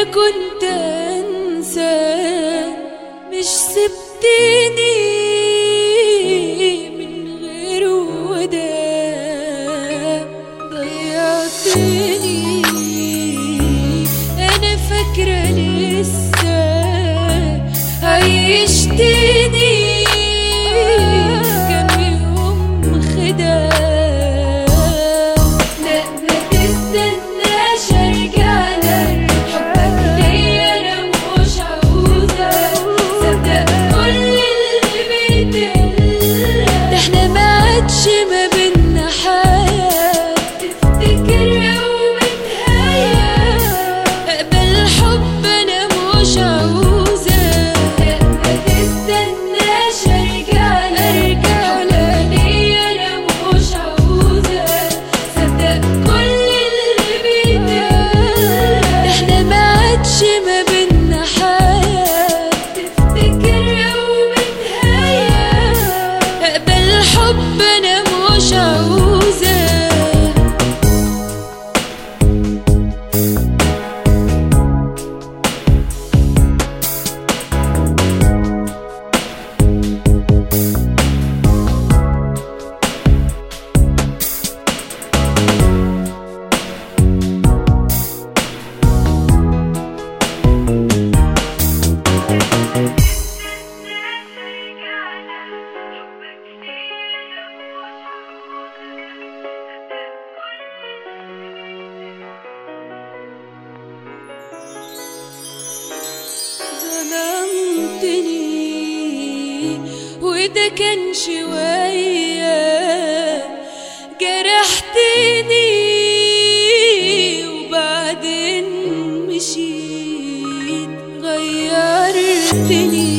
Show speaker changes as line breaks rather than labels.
كنت انسى مش سبتني من غير وداع ضيعتني انا فاكرة لسه عيشتني كم يوم خداع لا ما تستناش ارجع لك حبك ليا انا مش عاوزة صدق كل اللي بيتقال ده احنا ما عادش ما بينا حياة تفتكر او متهيأ اقبل الحب انا مش عاوزة لا ما تستناش ارجع لك حبك ليا انا مش عاوزة صدق كل اللي بيتقال ده احنا ما عادش ما بينا حياة تفتكر او متهيأ اقبل الحب انا مش عاوزة ظلمتني وده كان شوية جرحتني وبعدين مشيت غيرتني